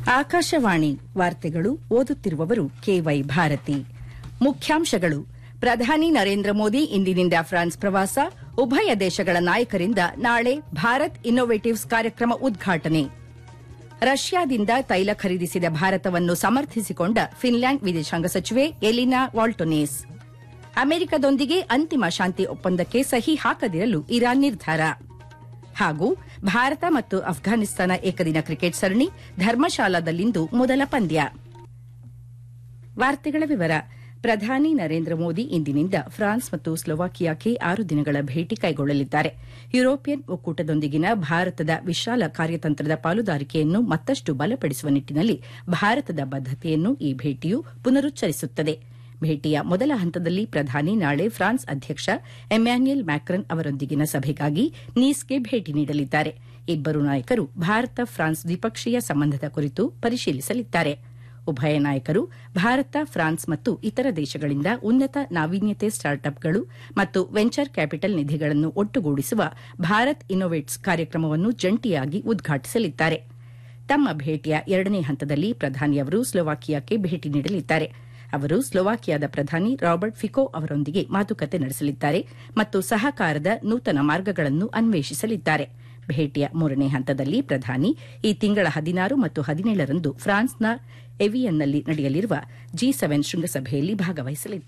ಆಕಾಶವಾಣಿ ವಾರ್ತೆಗಳು ಓದುತ್ತಿರುವವರು ಕೆವೈ ಭಾರತಿ ಮುಖ್ಯಾಂಶಗಳು ಪ್ರಧಾನಿ ನರೇಂದ್ರ ಮೋದಿ ಇಂದಿನಿಂದ ಫ್ರಾನ್ಸ್ ಪ್ರವಾಸ ಉಭಯ ದೇಶಗಳ ನಾಯಕರಿಂದ ನಾಳೆ ಭಾರತ್ ಇನ್ನೋವೇಟಿವ್ಸ್ ಕಾರ್ಯಕ್ರಮ ಉದ್ಘಾಟನೆ ರಷ್ಯಾದಿಂದ ತೈಲ ಖರೀದಿಸಿದ ಭಾರತವನ್ನು ಸಮರ್ಥಿಸಿಕೊಂಡ ಫಿನ್ಲ್ಯಾಂಡ್ ವಿದೇಶಾಂಗ ಸಚಿವೆ ಎಲಿನಾ ವಾಲ್ಟೊನೇಸ್ ಅಮೆರಿಕದೊಂದಿಗೆ ಅಂತಿಮ ಶಾಂತಿ ಒಪ್ಪಂದಕ್ಕೆ ಸಹಿ ಹಾಕದಿರಲು ಇರಾನ್ ನಿರ್ಧಾರ ಹಾಗೂ ಭಾರತ ಮತ್ತು ಅಫ್ಘಾನಿಸ್ತಾನ ಏಕದಿನ ಕ್ರಿಕೆಟ್ ಸರಣಿ ಧರ್ಮಶಾಲಾದಲ್ಲಿಂದು ಮೊದಲ ಪಂದ್ಯ ವಾರ್ತೆಗಳ ವಿವರ ಪ್ರಧಾನಿ ನರೇಂದ್ರ ಮೋದಿ ಇಂದಿನಿಂದ ಫ್ರಾನ್ಸ್ ಮತ್ತು ಸ್ಲೋವಾಕಿಯಾಕ್ಕೆ ಆರು ದಿನಗಳ ಭೇಟಿ ಕೈಗೊಳ್ಳಲಿದ್ದಾರೆ ಯುರೋಪಿಯನ್ ಒಕ್ಕೂಟದೊಂದಿಗಿನ ಭಾರತದ ವಿಶಾಲ ಕಾರ್ಯತಂತ್ರದ ಪಾಲುದಾರಿಕೆಯನ್ನು ಮತ್ತಷ್ಟು ಬಲಪಡಿಸುವ ನಿಟ್ಟಿನಲ್ಲಿ ಭಾರತದ ಬದ್ದತೆಯನ್ನು ಈ ಭೇಟಿಯು ಪುನರುಚ್ಚರಿಸುತ್ತದೆ ಭೇಟಿಯ ಮೊದಲ ಹಂತದಲ್ಲಿ ಪ್ರಧಾನಿ ನಾಳೆ ಫ್ರಾನ್ಸ್ ಅಧ್ಯಕ್ಷ ಎಮ್ಯಾನ್ಯಲ್ ಮ್ಯಾಕ್ರನ್ ಅವರೊಂದಿಗಿನ ಸಭೆಗಾಗಿ ನೀಸ್ಗೆ ಭೇಟಿ ನೀಡಲಿದ್ದಾರೆ ಇಬ್ಬರು ನಾಯಕರು ಭಾರತ ಫ್ರಾನ್ಸ್ ದ್ವಿಪಕ್ಷೀಯ ಸಂಬಂಧದ ಕುರಿತು ಪರಿಶೀಲಿಸಲಿದ್ದಾರೆ ಉಭಯ ನಾಯಕರು ಭಾರತ ಫ್ರಾನ್ಸ್ ಮತ್ತು ಇತರ ದೇಶಗಳಿಂದ ಉನ್ನತ ನಾವೀನ್ಯತೆ ಸ್ಟಾರ್ಟ್ಅಪ್ಗಳು ಮತ್ತು ವೆಂಚರ್ ಕ್ಯಾಪಿಟಲ್ ನಿಧಿಗಳನ್ನು ಒಟ್ಟುಗೂಡಿಸುವ ಭಾರತ್ ಇನ್ನೋವೇಟ್ಸ್ ಕಾರ್ಯಕ್ರಮವನ್ನು ಜಂಟಿಯಾಗಿ ಉದ್ಘಾಟಿಸಲಿದ್ದಾರೆ ತಮ್ಮ ಭೇಟಿಯ ಎರಡನೇ ಹಂತದಲ್ಲಿ ಪ್ರಧಾನಿಯವರು ಸ್ಲೋವಾಕಿಯಾಕ್ಕೆ ಭೇಟಿ ನೀಡಲಿದ್ದಾರೆ ಅವರು ಸ್ಲೋವಾಕಿಯಾದ ಪ್ರಧಾನಿ ರಾಬರ್ಟ್ ಫಿಕೋ ಅವರೊಂದಿಗೆ ಮಾತುಕತೆ ನಡೆಸಲಿದ್ದಾರೆ ಮತ್ತು ಸಹಕಾರದ ನೂತನ ಮಾರ್ಗಗಳನ್ನು ಅನ್ವೇಷಿಸಲಿದ್ದಾರೆ ಭೇಟಿಯ ಮೂರನೇ ಹಂತದಲ್ಲಿ ಪ್ರಧಾನಿ ಈ ತಿಂಗಳ ಹದಿನಾರು ಮತ್ತು ಹದಿನೇಳರಂದು ಫ್ರಾನ್ಸ್ನ ಎವಿಯನ್ನಲ್ಲಿ ನಡೆಯಲಿರುವ ಜಿ ಸೆವೆನ್ ಶೃಂಗಸಭೆಯಲ್ಲಿ ಭಾಗವಹಿಸಲಿದ್ದಾರೆ